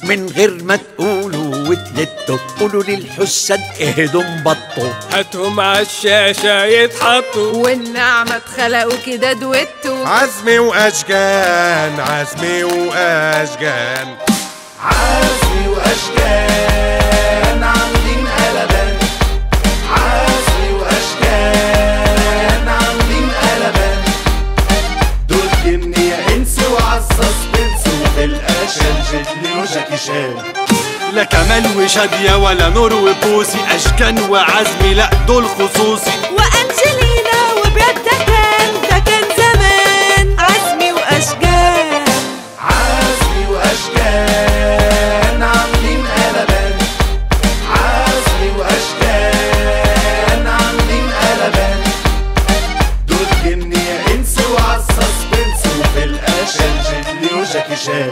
من غير ما تقولوا وتلتوا قولوا للحساد اهدوا انبطوا هاتهم على الشاشة يتحطوا والنعمة اتخلقوا كده دويتو عزمي واشجان عزمي واشجان عزمي واشجان عاملين قلبان عزمي واشجان عاملين قلبان دول جني يا انس وعالسسبنس وفي الاشل جدلي وجاكي شان لا كمال وشادية ولا نور وبوسي أشكان وعزمي لا دول خصوصي وأنجلينا وبرد ده كان ده كان زمان عزمي وأشجان عزمي واشجان عاملين قلبان عزمي واشجان عاملين قلبان دول جني يا انس وعالسسبنس وفي الاشل جدلي وجاكي شان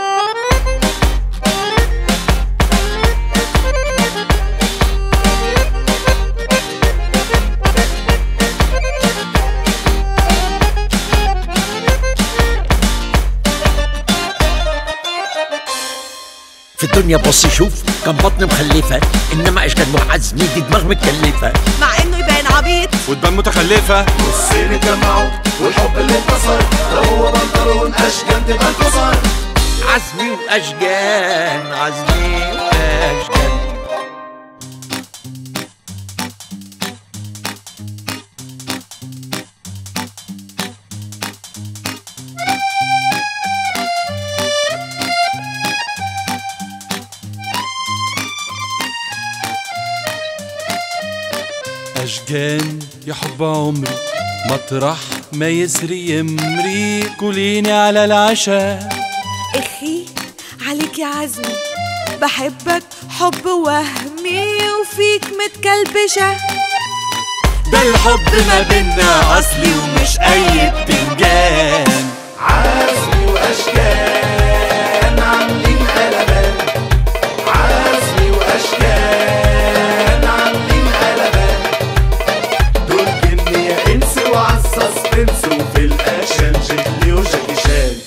في الدنيا بص شوف كان بطن مخلفة انما اشكال وعزمي دي دماغ متكلفة مع إنه يبان عبيط وتبان متخلفة نصين اتجمعوا والحب اللي انتصر ده هو بنطلون اشجان تبقى انتصر عزمي واشجان عزمي واشجان أشجان يا حب عمري مطرح ما يسري يمري كليني على العشاء إخي عليك يا عزمي بحبك حب وهمي وفيك متكلبشة ده الحب ما بينا أصلي ومش أي بتنجان عزمي واشجان عاملين قلبان عزمي واشجان عاملين قلبان دول جني يا انس وعالسسبنس وفي الاشن جدلي وجاكي شان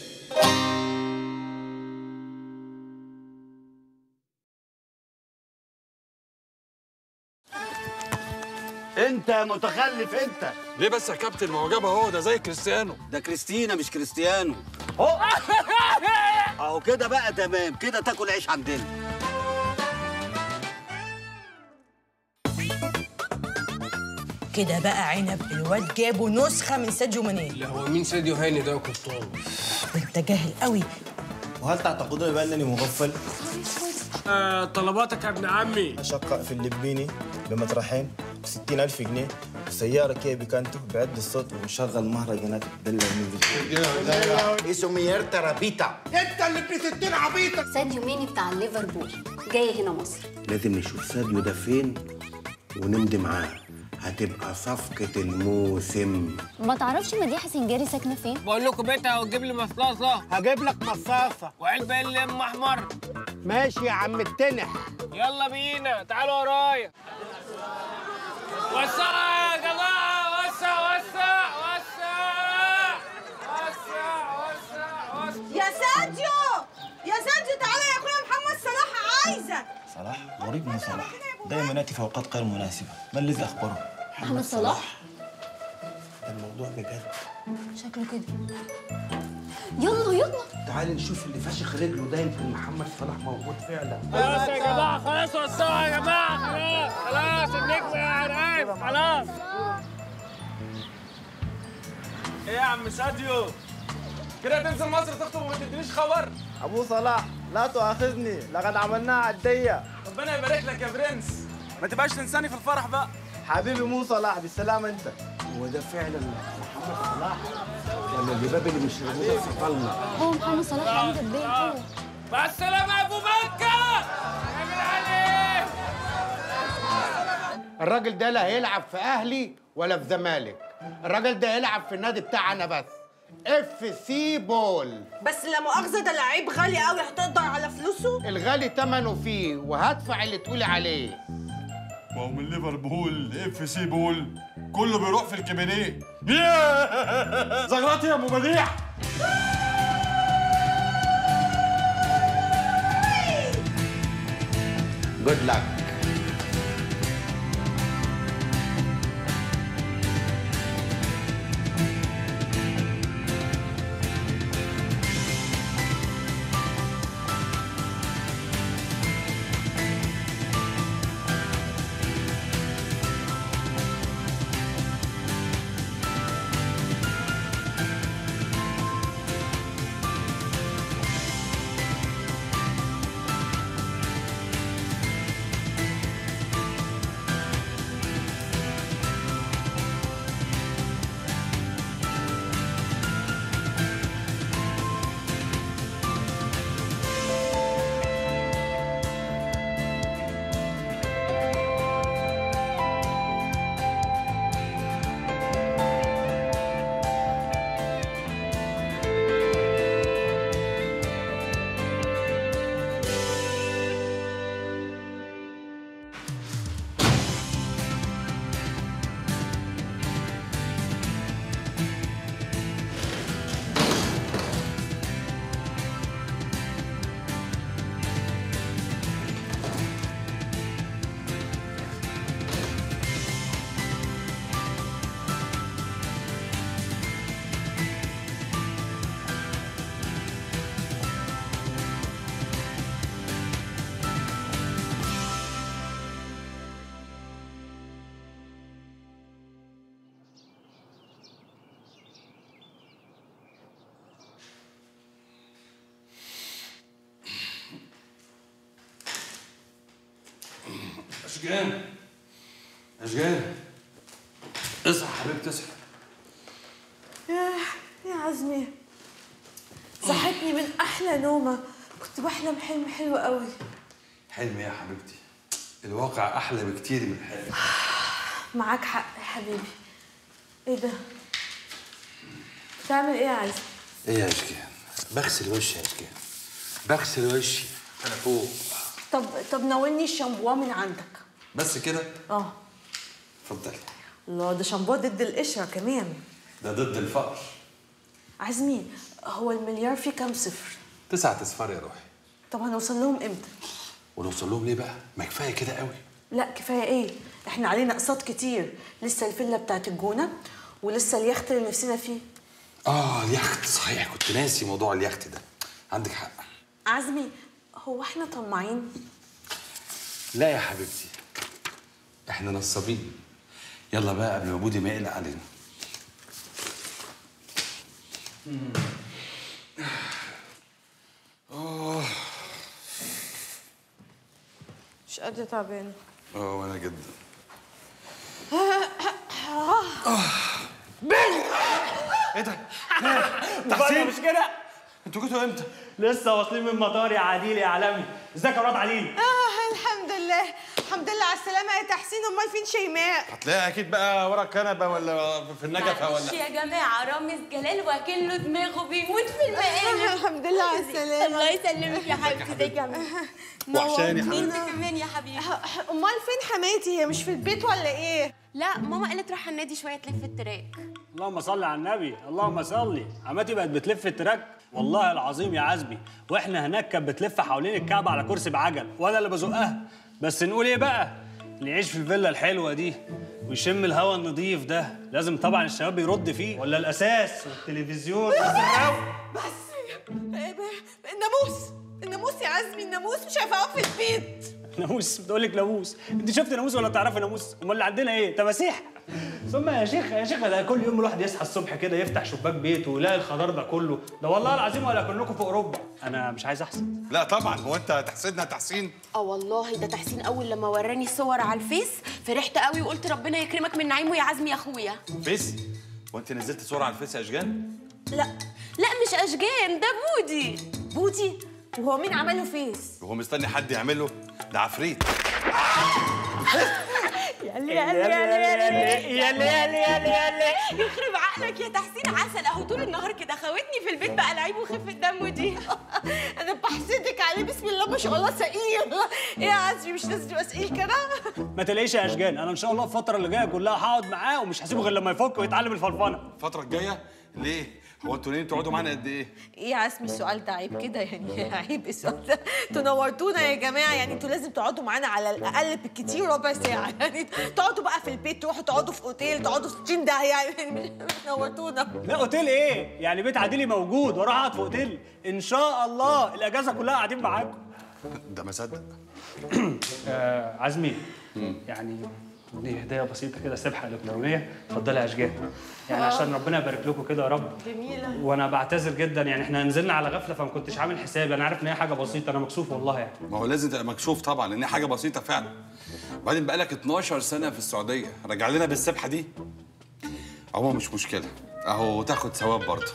انت يا متخلف انت ليه بس يا كابتن ما هو جابها هو ده زي كريستيانو ده كريستينا مش كريستيانو اهو كده بقى تمام كده تاكل عيش عندنا كده بقى عنب الواد جابوا نسخة من ساديو ماني لا هو مين ساديو هاني ده يا قبطان انت جاهل قوي وهل تعتقدون بأنني مغفل؟ آه طلباتك يا ابن عمي أشقة في اللبيني بمطرحين بستين ألف جنيه وسيارة كيا بيكانتو بعد الصوت ومشغل مهرجانات دلع ميوزك اسمي ترابيتا ساديو ماني بتاع ليفربول جاي هنا مصر لازم نشوف ساديو ده فين ونمضي معاه هتبقى صفقة الموسم ما تعرفش مديحه سنجاري ساكنه فين بقول لكم بيتها وتجيب لي مصاصة هجيب لك مصاصة وعلبة اللي ام احمر ماشي يا عم التنح يلا بينا تعالوا ورايا وسع يا جماعة وسع وسع وسع وسع وسع وسع يا ساديو يا ساديو تعالى يا أخويا محمد صلاح عايزك صلاح غريب من صلاح دائما يأتي في أوقات غير مناسبة ما الذي أخبره؟ محمد صلاح الموضوع بجد شكله كده يلا يلا تعالي نشوف اللي فشخ رجله ده يمكن محمد صلاح موجود فعلا خلاص يا جماعة خلاص وسعوا يا جماعة خلاص خلاص النجم يا عرايب خلاص ايه يا عم ساديو كده تنزل مصر تخطب وما تدينيش خبر أبو صلاح لا تؤاخذني لقد عملناها عدية ربنا يبارك لك يا برنس ما تبقاش تنساني في الفرح بقى حبيبي مو صلاح بالسلامة أنت هو ده فعلا محمد صلاح ولا الجباب اللي مش موجودة في طلنا هو محمد صلاح عامل البيت هو مع السلامة يا ابو مكة اعمل عليه الراجل ده لا هيلعب في اهلي ولا في زمالك الراجل ده هيلعب في النادي بتاعنا بس اف سي بول بس لا مؤاخذة ده لعيب غالي قوي هتقدر على فلوسه الغالي تمنه فيه وهدفع اللي تقولي عليه ما هو من ليفربول اف سي بول كله بيروح في الكابينيه زغراتي يا ابو بديع جود لك اشجان اشجان اصحى حبيبتي اصحى ياه يا عزمي صحتني من احلى نومه كنت بحلم حلم حلو قوي حلم إيه يا حبيبتي الواقع احلى بكتير من الحلم معاك حق يا حبيبي ايه ده بتعمل ايه يا عزمي ايه يا اشجان بغسل وشي يا اشجان بغسل وشي انا فوق طب طب ناولني الشامبواه من عندك بس كده اه اتفضلي الله ده شامبواه ضد القشره كمان ده ضد الفقر عزمي هو المليار فيه كام صفر تسعة اصفار يا روحي طب هنوصل لهم امتى ونوصل لهم ليه بقى ما كفايه كده قوي لا كفايه ايه احنا علينا اقساط كتير لسه الفيلا بتاعت الجونه ولسه اليخت اللي نفسنا فيه اه اليخت صحيح كنت ناسي موضوع اليخت ده عندك حق عزمي هو احنا طماعين لا يا حبيبتي احنا نصابين يلا بقى قبل ما بودي ما يقلق علينا اه مش قادره تعبانه اه وانا جدا ايه ده؟ تحسين مش كده انتوا جيتوا امتى؟ لسه واصلين من مطار يا عديل يا عالمي ازيك يا مراد عليل اه الحمد لله الحمد لله على السلامه يا تحسين امال فين شيماء هتلاقيها اكيد بقى ورا الكنبه ولا في النجفه معلش ولا يا جماعة رامز جلال واكله دماغه بيموت في المقام الحمد لله على السلامه الله يسلمك يا حبيبتي ازيك يا عم وحشاني يا انت حبيبتي كمان يا حبيبي امال فين حماتي هي مش في البيت ولا ايه لا ماما قالت راح النادي شوية تلف التراك اللهم صل على النبي اللهم صل عمتي بقت بتلف التراك والله العظيم يا عزمي واحنا هناك كانت بتلف حوالين الكعبه على كرسي بعجل وانا اللي بزقها بس نقول ايه بقى اللي يعيش في الفيلا الحلوه دي ويشم الهواء النظيف ده لازم طبعا الشباب يرد فيه ولا الاساس والتلفزيون والزراوي الناموس الناموس يا عزمي الناموس مش عارفه اقف في البيت ناموس بتقول لك ناموس انت شفت ناموس ولا تعرفي ناموس امال اللي عندنا ايه تماسيح ثم يا شيخ يا شيخ ده كل يوم الواحد يصحى الصبح كده يفتح شباك بيته ويلاقي الخضار ده كله ده والله العظيم ولا كلكم في اوروبا انا مش عايز احسن لا طبعا هو انت تحسدنا تحسين اه والله ده تحسين اول لما وراني الصور على الفيس فرحت قوي وقلت ربنا يكرمك من نعيمه يا عزمي يا اخويا فيس وانت نزلت صوره على الفيس يا اشجان لا لا مش اشجان ده بودي بودي وهو مين عمله فيس وهو مستني حد يعمله ده عفريت يالي يالي يالي يالي يالي يالي يخرب عقلك يا تحسين عسل اهو طول النهار كده خوتني في البيت بقى لعيب وخفه دمه دي انا بحسدك عليه بسم الله ما شاء الله سقيل ايه يا عزمي مش لازم تبقى سقيل كده ما تلاقيش يا اشجان انا ان شاء الله الفتره اللي جايه كلها هقعد معاه ومش هسيبه غير لما يفك ويتعلم الفلفنه الفتره الجايه ليه هو انتوا ناويين تقعدوا معانا قد ايه؟ ايه يا عزمي السؤال ده عيب كده يعني عيب السؤال ده انتوا نورتونا يا جماعه يعني انتوا لازم تقعدوا معانا على الاقل بالكتير ربع ساعه يعني تقعدوا بقى في البيت تروحوا تقعدوا في اوتيل تقعدوا في 60 داهيه يعني مش مش نورتونا لا اوتيل ايه؟ يعني بيت عادلي موجود واروح اقعد في اوتيل ان شاء الله الاجازه كلها قاعدين معاكم ده ما صدق آه عزمي يعني دي هديه بسيطه كده سبحه الكترونيه اتفضلي يا اشجان يعني آه. عشان ربنا يبارك لكم كده يا رب جميله وانا بعتذر جدا يعني احنا نزلنا على غفله فما كنتش عامل حسابي انا عارف ان هي حاجه بسيطه انا مكسوف والله يعني ما هو لازم تبقى مكشوف طبعا لان هي حاجه بسيطه فعلا وبعدين بقالك 12 سنه في السعوديه راجع لنا بالسبحه دي عموما مش مشكله اهو تاخد ثواب برضه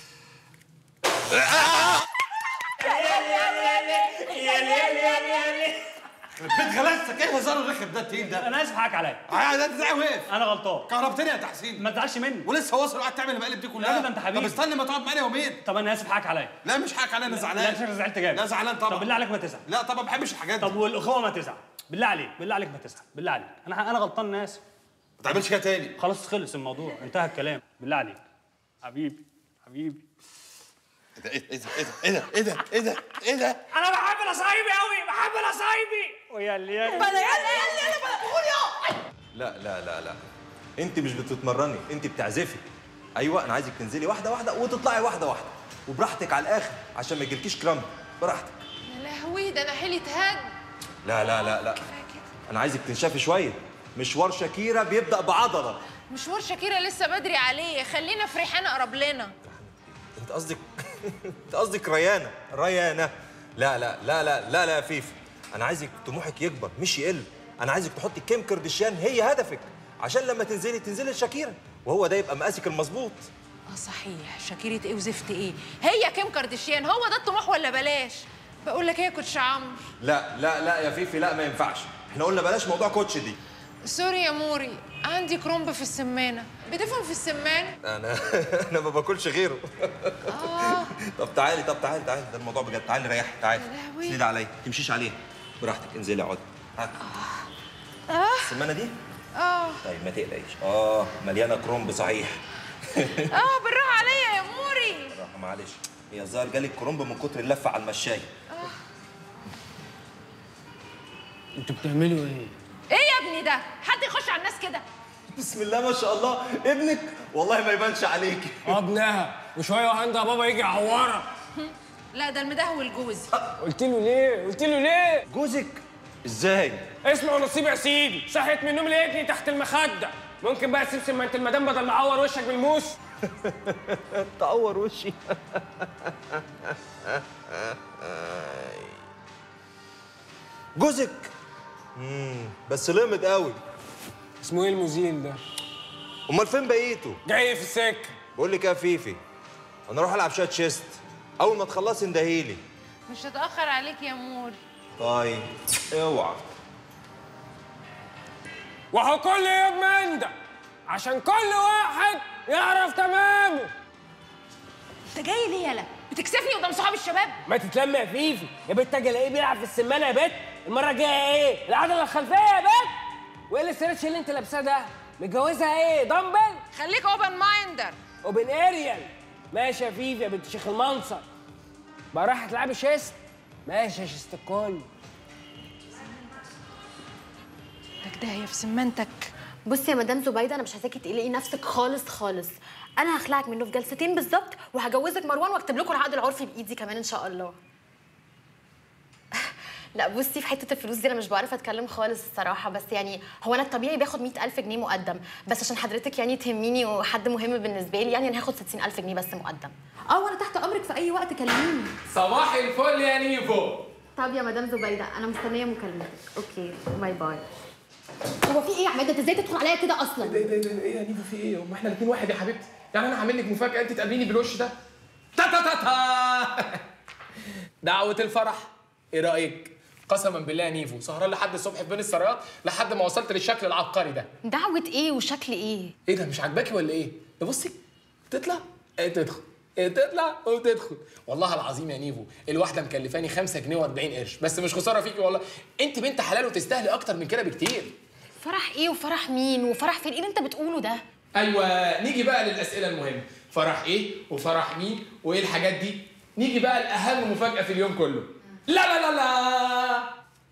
البيت غلستك ايه الهزار الرخم ده التقيل ده؟ انا اسف حقك عليا آه، ده انت ازاي واقف؟ انا غلطان كهربتني يا تحسين ما تزعلش مني ولسه واصل وقاعد تعمل المقالب دي كلها لا ده انت حبيبي طب استنى ما تقعد معانا يومين طب انا اسف حقك عليا لا مش حقك عليا انا زعلان لا شكلك زعلت جامد لا زعلان طبعا طب بالله عليك ما تزعل لا طبعا ما بحبش الحاجات دي طب والاخوه ما تزعل بالله عليك بالله عليك ما تزعل بالله عليك انا انا غلطان انا اسف ما تعملش كده تاني خلاص خلص الموضوع انتهى الكلام بالله عليك حبيبي حبيبي ايه ده ايه ده ايه ده ايه ده ايه ده انا بحب نصايبي قوي بحب نصايبي ويا اللي بلا يلا يلا يلا بلا قول يا لا لا لا لا انت مش بتتمرني انت بتعزفي ايوه انا عايزك تنزلي واحده واحده وتطلعي واحده واحده وبراحتك على الاخر عشان ما يجيلكيش كرامب براحتك يا لهوي ده انا حيلي اتهد لا لا لا لا انا عايزك تنشفي شويه مشوار شاكيرا بيبدا بعضله مشوار شاكيرا لسه بدري عليه خلينا في ريحانه اقرب لنا انت قصدك انت قصدك ريانه ريانه لا لا لا لا لا لا يا فيفي انا عايزك طموحك يكبر مش يقل انا عايزك تحطي كيم كارديشيان هي هدفك عشان لما تنزلي تنزلي لشاكيرا وهو ده يبقى مقاسك المظبوط اه صحيح شاكيرة ايه وزفت ايه هي كيم كارديشيان هو ده الطموح ولا بلاش بقول لك ايه يا كوتش عمرو لا لا لا يا فيفي لا ما ينفعش احنا قلنا بلاش موضوع كوتش دي سوري يا موري عندي كرومب في السمانه بتفهم في السمان انا انا ما باكلش غيره اه طب تعالي طب تعالي تعالي ده الموضوع بجد تعالي ريحي تعالي يا لهوي. اسندي عليا تمشيش عليه براحتك انزلي اقعدي هات اه السمانه دي اه طيب ما تقلقيش اه مليانه كرومب صحيح اه بالراحه عليا يا موري راحه معلش هي الظاهر جالك كرومب من كتر اللفه على المشايه انتوا بتعملوا ايه؟ ايه يا ابني ده حد يخش على الناس كده بسم الله ما شاء الله ابنك والله ما يبانش عليكي ابنها وشويه وعندها بابا يجي يعورك لا ده المدهول جوزي قلت له ليه؟ قلت له ليه؟ جوزك ازاي؟ اسمع نصيب يا سيدي صحيت من النوم لقيتني تحت المخده ممكن بقى تسيب سمنت المدام بدل ما اعور وشك بالموس تعور وشي جوزك امم بس لمد قوي اسمه ايه المزيل ده؟ امال فين بقيته؟ جاي في السكه بقول لك إيه يا فيفي انا اروح العب شويه تشيست اول ما تخلصي اندهيلي مش هتاخر عليك يا موري طيب اوعى وهو كل يوم من ده عشان كل واحد يعرف تمامه انت جاي ليه يالا بتكسفني قدام صحاب الشباب ما تتلم يا فيفي يا بنت اجي الاقيه بيلعب في السمانه يا بنت المره الجايه ايه العضله الخلفيه يا بنت وايه الاسترتش اللي انت لابساه ده متجوزها ايه دمبل خليك اوبن مايندر اوبن اريال ماشي يا فيفي يا بنت شيخ المنصر بقى رايحه تلعبي شيست ماشي يا شيست الكل تكدهية في سمنتك بصي يا مدام زبيده انا مش عايزاكي تقلقي نفسك خالص خالص انا هخلعك منه في جلستين بالظبط وهجوزك مروان واكتب لكم العقد العرفي بايدي كمان ان شاء الله لا بصي في حته الفلوس دي انا مش بعرف اتكلم خالص الصراحه بس يعني هو انا الطبيعي باخد 100000 جنيه مقدم بس عشان حضرتك يعني تهميني وحد مهم بالنسبه لي يعني انا هاخد 60000 جنيه بس مقدم اه وانا تحت امرك في اي وقت كلميني صباح الفل يا نيفو طب يا مدام زبيده انا مستنيه مكالمتك اوكي باي باي هو في ايه يا عماد انت ازاي تدخل عليا كده اصلا ايه ده ده ايه يا نيفو في ايه؟ هم احنا الاثنين واحد يا حبيبتي يعني انا هعمل لك مفاجاه انت تقابليني بالوش ده تا تا تا تا دعوه الفرح ايه رايك؟ قسما بالله يا نيفو سهران لحد الصبح في بين السرايات لحد ما وصلت للشكل العبقري ده دعوه ايه وشكل ايه ايه ده مش عاجباكي ولا ايه؟ ده بصي تطلع ايه تدخل ايه تطلع وتدخل والله العظيم يا نيفو الواحده مكلفاني 5 جنيه و40 قرش بس مش خساره فيكي والله انت بنت حلال وتستاهلي اكتر من كده بكتير فرح ايه وفرح مين وفرح فين ايه اللي انت بتقوله ده ايوه نيجي بقى للاسئله المهمه فرح ايه وفرح مين وايه الحاجات دي نيجي بقى لاهم مفاجاه في اليوم كله لا لا لا لا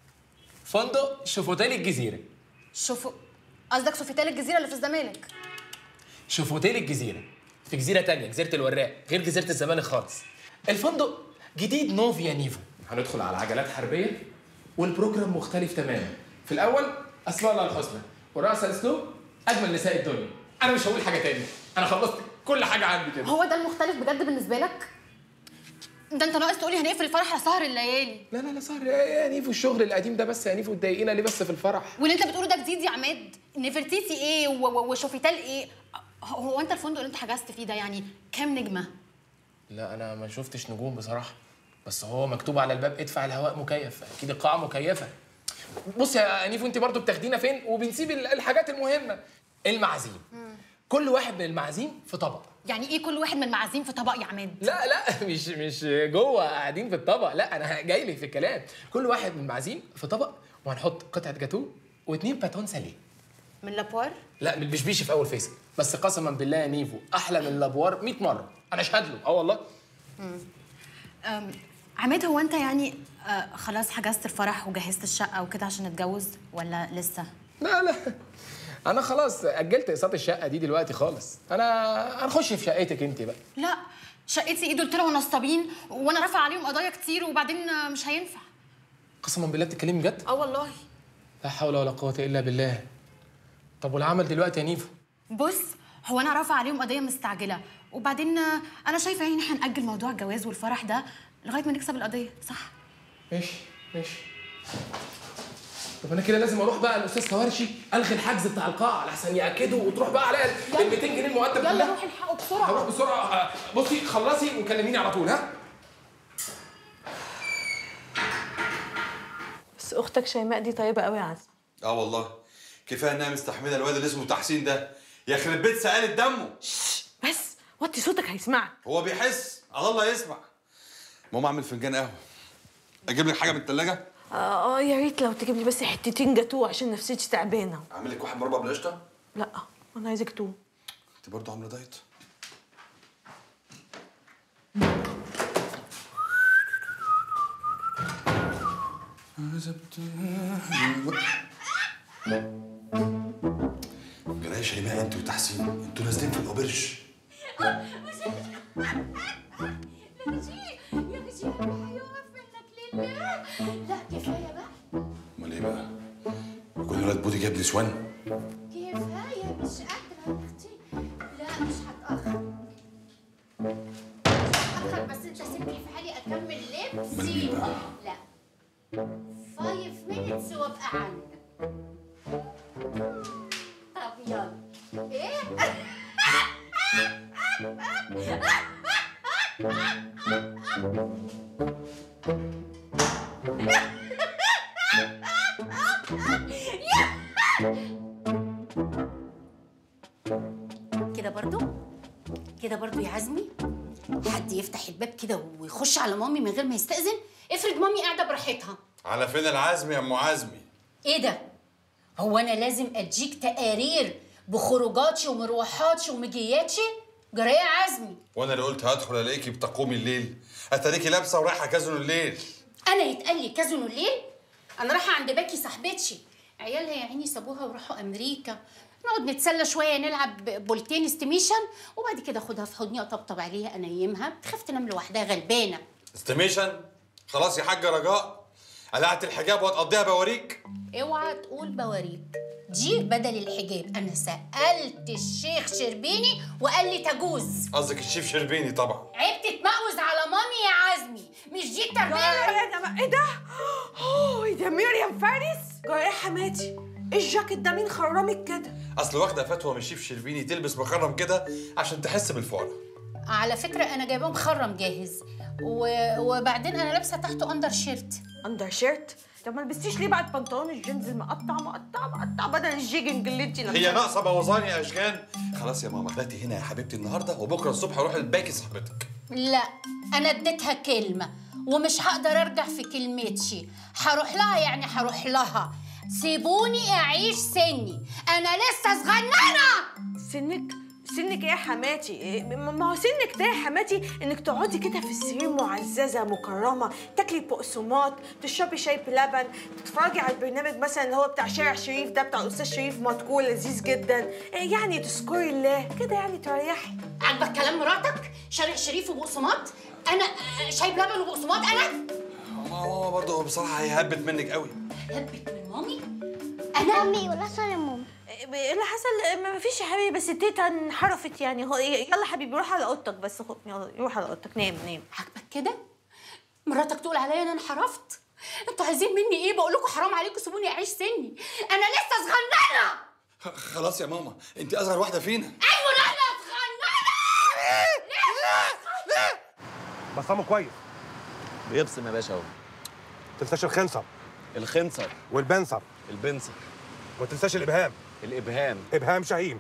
فندق شوفوتيل الجزيره شوفوا قصدك سوفيتال الجزيره اللي في الزمالك شوفوتيل الجزيره في جزيره تانية جزيره الوراق غير جزيره الزمالك خالص الفندق جديد نوفيا نيفو هندخل على عجلات حربيه والبروجرام مختلف تماما في الاول اسماء الله الحسنى ورأس الاسلوب اجمل نساء الدنيا انا مش هقول حاجه تاني انا خلصت كل حاجه عندي كده هو ده المختلف بجد بالنسبه لك ده انت ناقص تقولي هنقفل الفرح على سهر الليالي لا لا لا سهر يا نيفو الشغل القديم ده بس يا نيفو تضايقينا ليه بس في الفرح واللي انت بتقوله ده جديد يا عماد نفرتيتي ايه و- و- وشوفيتال ايه هو انت الفندق اللي انت حجزت فيه ده يعني كام نجمه لا انا ما شفتش نجوم بصراحه بس هو مكتوب على الباب ادفع الهواء مكيف اكيد القاعه مكيفه بص يا نيفو انت برضو بتاخدينا فين وبنسيب ال- الحاجات المهمه المعازيم كل واحد من المعازيم في طبق يعني ايه كل واحد من المعازيم في طبق يا عماد لا لا مش مش جوه قاعدين في الطبق لا انا جاي لك في الكلام كل واحد من المعازيم في طبق وهنحط قطعه جاتوه واثنين باتون ساليه من لابوار لا من البشبيش في اول فيصل بس قسما بالله يا نيفو احلى من لابوار 100 مره انا اشهد له اه والله أم، عماد هو انت يعني آه، خلاص حجزت الفرح وجهزت الشقه وكده عشان نتجوز ولا لسه لا لا انا خلاص اجلت اقساط الشقه دي دلوقتي خالص انا هنخش في شقتك انت بقى لا شقتي ايه دول طلعوا نصابين وانا رافعه عليهم قضايا كتير وبعدين آه، مش هينفع قسما بالله بتتكلمي بجد اه والله لا حول ولا قوه الا بالله طب والعمل دلوقتي يا نيفو بص هو انا رافعه عليهم قضيه مستعجله وبعدين آه، انا شايفه يعني ان احنا ناجل موضوع الجواز والفرح ده لغايه ما نكسب القضيه صح ماشي ماشي طب انا كده لازم اروح بقى الاستاذ كوارشي الغي الحجز بتاع القاعه لحسن ياكدوا وتروح بقى عليا ال 200 جنيه المقدم يلا كلها روحي الحقوا بسرعه هروح بسرعه آه، بصي خلصي وكلميني على طول ها بس اختك شيماء دي طيبه قوي يا عزم اه والله كفايه انها مستحمله الواد اللي اسمه تحسين ده يخرب بيت سقالة دمه بس وطي صوتك هيسمعك هو بيحس على الله يسمع ماما اعمل فنجان قهوه اجيب لك حاجه من الثلاجه اه اه يا ريت لو تجيب لي بس حتتين جاتوه عشان نفسيتي تعبانه اعمل لك واحد مربى بالقشطه لا انا عايزه جاتوه انت برضه عامله دايت جرايه شيماء انت وتحسين انتوا نازلين في الاوبرش لا كفايه بقى امال ايه بقى؟ يكون الواد بودي جاب نسوان كفايه مش قادره يا اختي لا مش هتاخر مش هتاخر بس انت سيبني في حالي اكمل أمال لبسي إيه بقى؟ لا 5 minutes وابقى عندك طب يلا ايه كده برضو كده برضو يا عزمي حد يفتح الباب كده ويخش على مامي من غير ما يستأذن افرض مامي قاعده براحتها على فين العزم يا ام عزمي؟ ايه ده هو انا لازم اديك تقارير بخروجاتي ومروحاتي ومجياتي جرايه يا عزمي وانا اللي قلت هدخل الاقيكي بتقومي الليل اتاريكي لابسه ورايحه كازينو الليل انا يتقال لي كازينو الليل انا رايحه عند باكي صاحبتي عيالها يا عيني سابوها وراحوا امريكا نقعد نتسلى شويه نلعب بولتين استيميشن وبعد كده اخدها في حضني اطبطب عليها انيمها تخاف تنام لوحدها غلبانه استيميشن خلاص يا حاجه رجاء قلعت الحجاب وهتقضيها بواريك اوعى تقول بواريك دي بدل الحجاب انا سالت الشيخ شربيني وقال لي تجوز قصدك الشيف شربيني طبعا عيب تتمقوز على مامي يا عزمي مش دي التربيه يا جماعه ايه ده؟ اوه ده مريم فارس جاي يا حماتي ايه الجاكيت ده مين خرمك كده؟ اصل واخده فتوى من الشيف شربيني تلبس مخرم كده عشان تحس بالفقرة على فكره انا جايباه مخرم جاهز و... وبعدين انا لابسه تحته اندر شيرت اندر شيرت؟ طب ما لبستيش ليه بعد بنطلون الجينز المقطع مقطع مقطع بدل الجيجنج اللي انت هي ناقصه بوظاني يا اشجان خلاص يا ماما باتي هنا يا حبيبتي النهارده وبكره الصبح اروح لباقي صاحبتك لا انا اديتها كلمه ومش هقدر ارجع في كلمتي هروح لها يعني هروح لها سيبوني اعيش سني انا لسه صغننه سنك سنك ايه يا حماتي إيه، ما ما هو سنك ده يا حماتي انك تقعدي كده في السرير معززه مكرمه تاكلي بقسماط تشربي شاي بلبن تتفرجي على البرنامج مثلا اللي هو بتاع شارع شريف ده بتاع الاستاذ شريف مدكور لذيذ جدا إيه، يعني تذكري الله كده يعني تريحي عاجبك كلام مراتك شارع شريف وبقسماط انا آه، شاي بلبن وبقسماط انا ماما برضه بصراحه هيهبت منك قوي هبت من مامي انا امي ولا حصل يا ماما ايه اللي حصل ما فيش يا حبيبي بس تيتا انحرفت يعني هو يلا حبيبي روح على اوضتك بس خد يلا روح على اوضتك نام نام عاجبك كده مراتك تقول عليا ان انا انحرفت انتوا عايزين مني ايه بقول لكم حرام عليكم سيبوني اعيش سني انا لسه صغننه خ- خلاص يا ماما انت اصغر واحده فينا ايوه انا صغننه بصمه كويس بيبسم يا باشا اهو تنساش الخنصر الخنصر والبنصر البنصر وما تنساش الابهام الابهام ابهام شاهين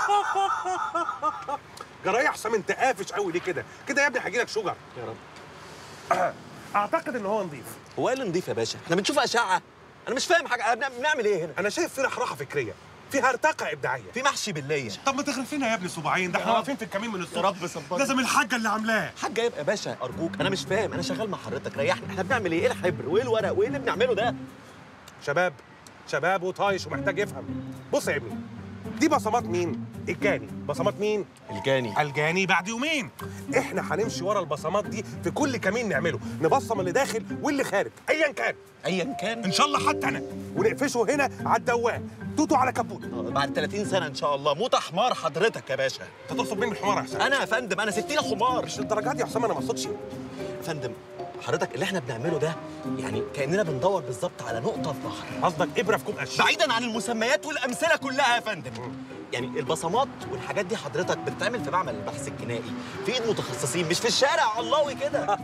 جرايه احسن انت قافش قوي ليه كده كده يا ابني هيجي لك شجر يا رب اعتقد ان هو نظيف هو ايه اللي نضيف يا باشا احنا بنشوف اشعه انا مش فاهم حاجه بنعمل بنعمل ايه هنا انا شايف في رحراحه فكريه في هرطقه ابداعيه في محشي بالليه طب ما تغرف لنا يا ابني صباعين ده احنا يا واقفين في الكمين من الصبح يا رب صبرني. لازم الحاجه اللي عاملاه حاجه يبقى يا باشا ارجوك انا مش فاهم انا شغال مع حضرتك ريحنا احنا بنعمل ايه ايه الحبر وايه الورق وايه اللي بنعمله ده شباب شباب وطايش ومحتاج يفهم بص يا ابني دي بصمات مين الجاني بصمات مين الجاني الجاني بعد يومين احنا هنمشي ورا البصمات دي في كل كمين نعمله نبصم اللي داخل واللي خارج ايا كان ايا كان ان شاء الله حتى انا ونقفشه هنا على الدوام توتو على كبوت بعد 30 سنه ان شاء الله موت حمار حضرتك يا باشا انت تقصد مني الحمار يا حسام انا يا فندم انا 60 حمار مش للدرجات دي يا حسام انا ما اقصدش يا فندم حضرتك اللي احنا بنعمله ده يعني كاننا بندور بالظبط على نقطه في بحر قصدك ابره في كوب قش بعيدا عن المسميات والامثله كلها يا فندم يعني البصمات والحاجات دي حضرتك بتتعمل في معمل البحث الجنائي في ايد متخصصين مش في الشارع اللهوي كده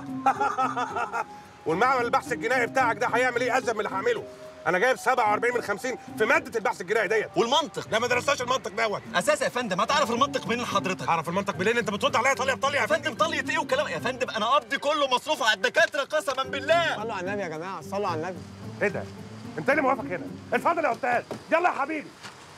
والمعمل البحث الجنائي بتاعك ده هيعمل ايه ازم من اللي هعمله انا جايب 47 من 50 في ماده البحث الجنائي ديت والمنطق لا ما درستش المنطق دوت اساس يا فندم هتعرف المنطق منين حضرتك اعرف المنطق منين انت بترد عليا طاليه بطاليه يا فندم طلية ايه وكلام يا فندم انا قبضي كله مصروف على الدكاتره قسما بالله صلوا على النبي يا جماعه صلوا على النبي ايه ده انت اللي موافق هنا اتفضل يا استاذ يلا يا حبيبي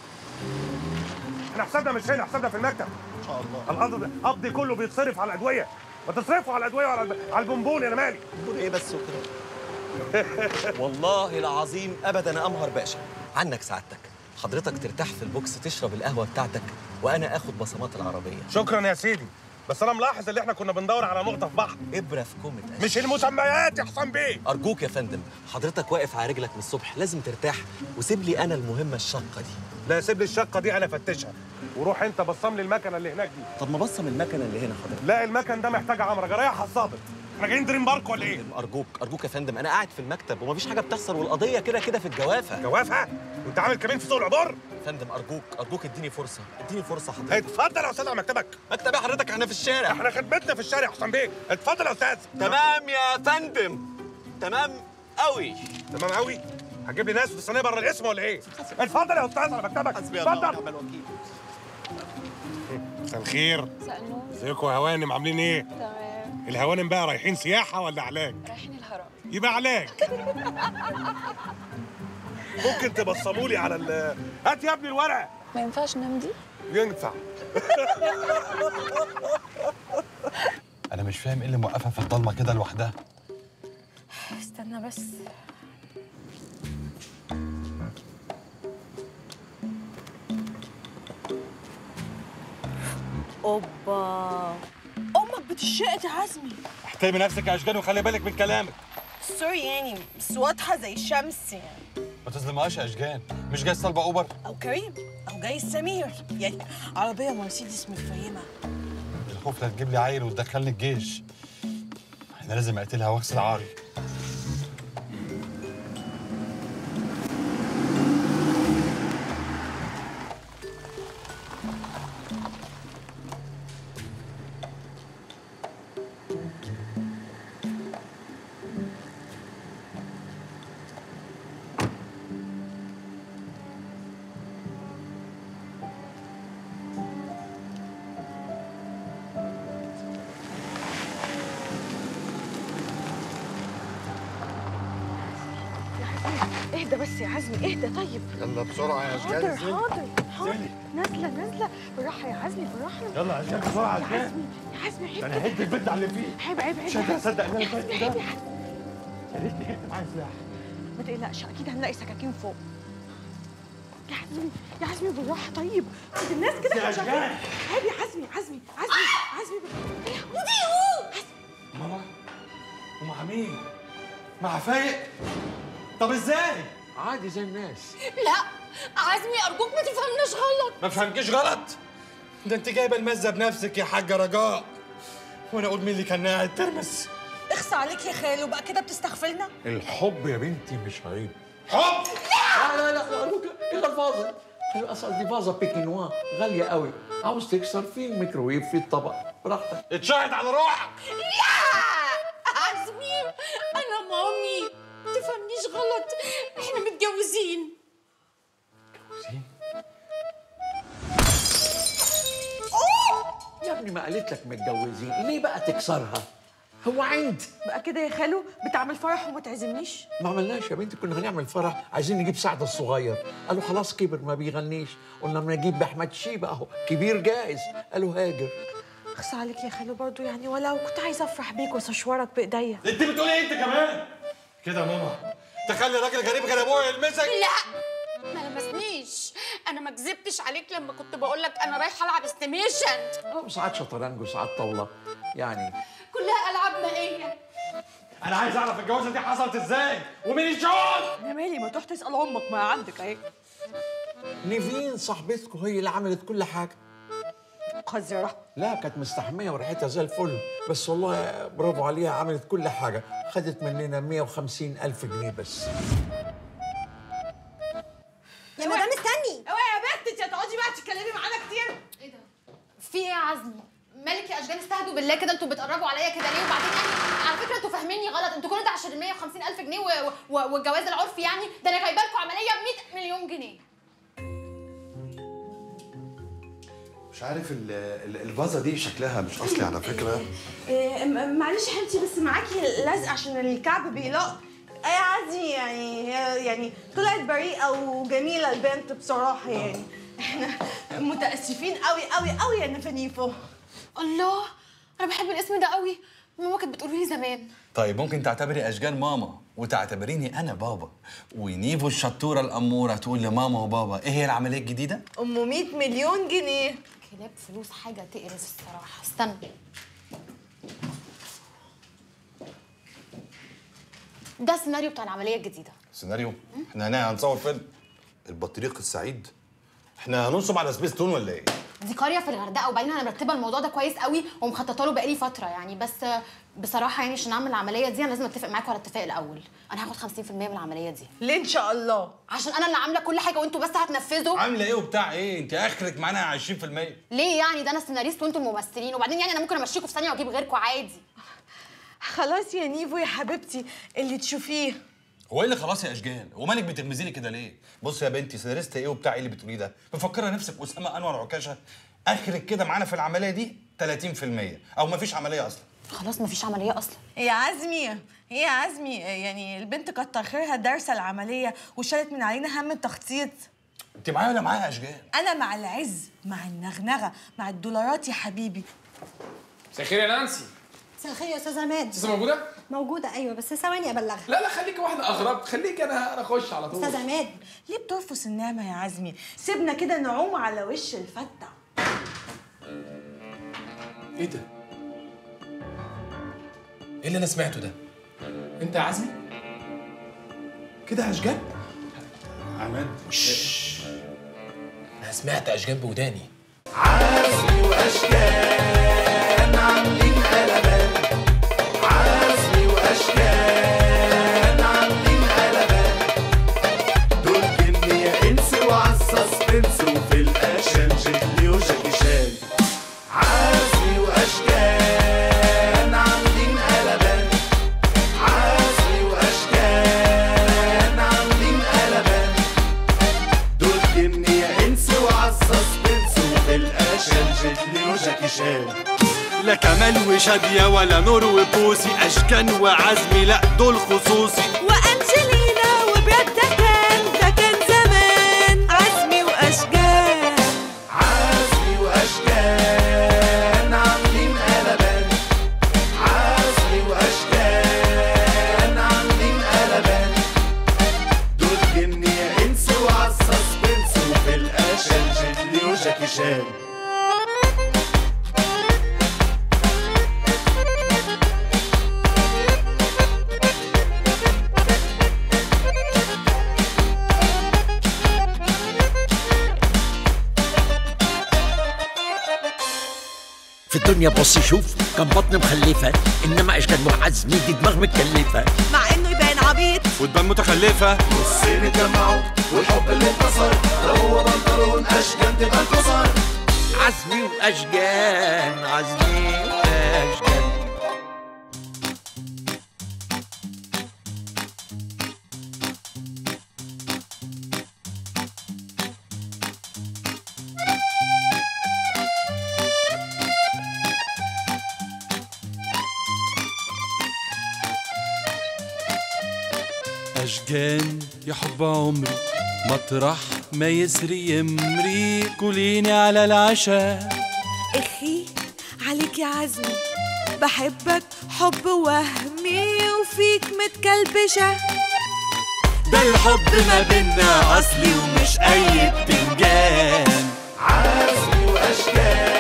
احنا حسابنا مش هنا حسابنا في المكتب ان شاء الله القبض ده قبضي كله بيتصرف على الادويه ما تصرفوا على الادويه وعلى الب- على البونبون انا مالي بقول ايه بس وكده والله العظيم ابدا امهر باشا عنك سعادتك حضرتك ترتاح في البوكس تشرب القهوه بتاعتك وانا اخد بصمات العربيه شكرا يا سيدي بس انا ملاحظ ان احنا كنا بندور على نقطه في بحر ابره في كومه قش. مش المسميات يا حسام بيه ارجوك يا فندم حضرتك واقف على رجلك من الصبح لازم ترتاح وسيب لي انا المهمه الشاقه دي لا سيب لي الشقه دي انا فتشها وروح انت بصم لي المكنه اللي هناك دي طب ما بصم المكنه اللي هنا حضرتك لا المكن ده محتاج عمره جرايه حصابه احنا جايين دريم بارك ولا ايه ارجوك ارجوك يا فندم انا قاعد في المكتب ومفيش حاجه بتحصل والقضيه كده كده في الجوافه جوافه انت عامل كمين في سوق العبور يا فندم ارجوك ارجوك اديني فرصه اديني فرصه حضرتك اتفضل يا استاذ على مكتبك مكتب إيه حضرتك احنا في الشارع احنا خدمتنا في الشارع يا حسام بيه اتفضل يا استاذ تمام يا فندم تمام قوي تمام قوي هتجيب لي ناس مستنيه بره الاسم ولا ايه اتفضل يا استاذ على مكتبك حسبي الله اتفضل ونعم الوكيل مساء الخير مساء النور ازيكم يا هوانم عاملين ايه تمام الهوانم بقى رايحين سياحه ولا علاج رايحين الهرم يبقى علاج ممكن تبصموا لي على ال هات يا ابني الورقه ما ينفعش نمضي ينفع انا مش فاهم ايه اللي موقفها في الضلمه كده لوحدها استنى بس اوبا امك بتشقت يا عزمي احترمي نفسك يا اشجان وخلي بالك من كلامك سوري يعني بس واضحه زي الشمس يعني ما تظلمهاش يا اشجان مش جاي طالبه اوبر او كريم او جاي سمير يعني عربيه مرسيدس مفيمه الخوف لا تجيب لي عيل وتدخلني الجيش انا لازم اقتلها واغسل عاري اهدى بس يا عزمي اهدى طيب يلا بسرعه يا حاضر اشجان حاضر حاضر نازله نازله بالراحه يا عزمي بالراحه يلا يا اشجان بسرعه يا يا اشجان عزمي يا عزمي عيب انا كده. هدي البيت على اللي فيه عيب عيب عيب مش يا قادر عزمي. اصدق ان انا يا فايت عزمي ده عيب يا عزمي. يا ريتني جبت معايا سلاح ما تقلقش اكيد هنلاقي سكاكين فوق يا عزمي يا عزمي بالراحه طيب كده الناس كده يا هتشوفك. أشجان. عيب يا عزمي عزمي عزمي عزمي ماما ومع مين؟ مع فايق؟ طب ازاي؟ عادي زي الناس لا عزمي ارجوك ما تفهمناش غلط ما فهمكيش غلط ده انت جايبه المزه بنفسك يا حاجه رجاء وانا اقول مين اللي كان قاعد ترمس اخصى عليك يا خالو بقى كده بتستغفلنا الحب يا بنتي مش عيب حب لا لا لا لا أرجوك إلا الفازة اصل دي فازة بيكينوا غالية قوي عاوز تكسر في الميكروويف في الطبق براحتك اتشاهد على روحك لا عزمي انا مامي ما تفهمنيش غلط احنا متجوزين يا ابني ما قالت لك متجوزين ليه بقى تكسرها هو عند بقى كده يا خالو بتعمل فرح وما تعزمنيش ما عملناش يا بنتي كنا هنعمل فرح عايزين نجيب سعد الصغير قالوا خلاص كبر ما بيغنيش قلنا ما نجيب احمد شيبه اهو كبير جاهز قالوا هاجر اخصى عليك يا خالو برضو يعني ولو كنت عايزه افرح بيك واستشورك بايديا انت بتقولي ايه انت كمان كده يا ماما تخلي راجل غريب غير ابويا يلمسك لا ما لمسنيش انا ما كذبتش عليك لما كنت بقول لك انا رايحه العب استيميشن اه ساعات شطرنج وساعات طاوله يعني كلها العاب مائيه انا عايز اعرف الجوازه دي حصلت ازاي ومين الشغل انا مالي ما تروح تسال امك ما عندك اهي نيفين صاحبتكم هي اللي عملت كل حاجه قذرة لا كانت مستحمية وريحتها زي الفل بس والله برافو عليها عملت كل حاجة خدت مننا 150 ألف جنيه بس يا مدام استني اوعي يا بنت انت هتقعدي بقى تتكلمي معانا كتير ايه ده؟ في ايه يا عزمي؟ مالك يا اشجان استهدوا بالله كده انتوا بتقربوا عليا كده ليه وبعدين يعني على فكره انتوا فاهميني غلط انتوا كل ده عشان 150 الف جنيه و- و- والجواز العرفي يعني ده انا جايبه لكم عمليه ب 100 مليون جنيه مش عارف ال- ال- الفازه دي شكلها مش اصلي على فكره إيه، م- معلش يا حبيبتي بس معاكي لزق عشان الكعب بيلق اي عادي يعني هي- يعني طلعت بريئه وجميله البنت بصراحه يعني احنا متاسفين قوي قوي قوي يا نفنيفو الله انا بحب الاسم ده قوي ماما كانت بتقول لي زمان طيب ممكن تعتبري اشجان ماما وتعتبريني انا بابا ونيفو الشطوره الاموره تقول لماما وبابا ايه هي العمليه الجديده ام 100 مليون جنيه كلاب فلوس حاجه تقرف الصراحه استنى ده السيناريو بتاع العمليه الجديده سيناريو احنا هنا هنصور فيلم البطريق السعيد احنا هننصب على سبيس تون ولا ايه دي قريه في الغردقه وبعدين انا مرتبه الموضوع ده كويس قوي ومخططه له بقالي فتره يعني بس بصراحه يعني عشان اعمل العمليه دي انا لازم اتفق معاكم على اتفاق الاول انا هاخد 50% من العمليه دي ليه ان شاء الله عشان انا اللي عامله كل حاجه وانتوا بس هتنفذوا عامله ايه وبتاع ايه انت اخرك معانا 20% ليه يعني ده انا السيناريست وانتوا الممثلين وبعدين يعني انا ممكن امشيكوا في ثانيه واجيب غيركم عادي خلاص يا نيفو يا حبيبتي اللي تشوفيه هو ايه اللي خلاص يا اشجان هو مالك بتغمزي لي كده ليه بص يا بنتي سيناريست ايه وبتاع ايه اللي بتقوليه ده مفكره نفسك اسامه انور عكاشه اخرك كده معانا في العمليه دي 30% او مفيش عمليه اصلا خلاص مفيش عمليه اصلا يا عزمي هي يا عزمي يعني البنت كتر خيرها دارسه العمليه وشالت من علينا هم التخطيط انت معايا ولا معايا يا اشجان انا مع العز مع النغنغه مع الدولارات يا حبيبي مساء الخير يا نانسي مساء الخير يا استاذ عماد لسه موجوده؟ موجوده ايوه بس ثواني ابلغها لا لا خليكي واحده اغرب خليكي انا انا اخش على طول استاذ عماد ليه بترفس النعمه يا عزمي سيبنا كده نعوم على وش الفته ايه ده؟ ايه اللي انا سمعته ده؟ انت يا عزمي؟ كده يا اشجان؟ عماد انا سمعت اشجان بوداني عزمي واشكال عاملين قلبان عزمي واشكال عاملين قلبان دول كمية انس وعلى السسبنس وفي الاكشن جيتلي وجاكي شان عزمي واشكال عاملين قلبان عزمي واشكال عاملين قلبان دول كمية انس وعلى السسبنس وفي الاكشن جيتلي وجاكي شان لا كمال وشادية ولا نور وبوسي أشكان وعزمي لا دول خصوصي وانجلينا وبراد علشان في الدنيا بص شوف كان بطن مخلفة إنما إيش كان عزمي دي دماغ متكلفة مع انه يبان عبيط وتبان متخلفة نصين اتجمعوا والحب اللي انتصر لو هو بنطلون اشجان تبقى انتصر عزمي وأشجان عزمي وأشجان أشجان يا حب عمري مطرح ما يسري يمري كليني على العشاء اخي عليك يا عزمي بحبك حب وهمي وفيك متكلبشة ده الحب ما بينا أصلي ومش أي بتنجان عزمي واشجان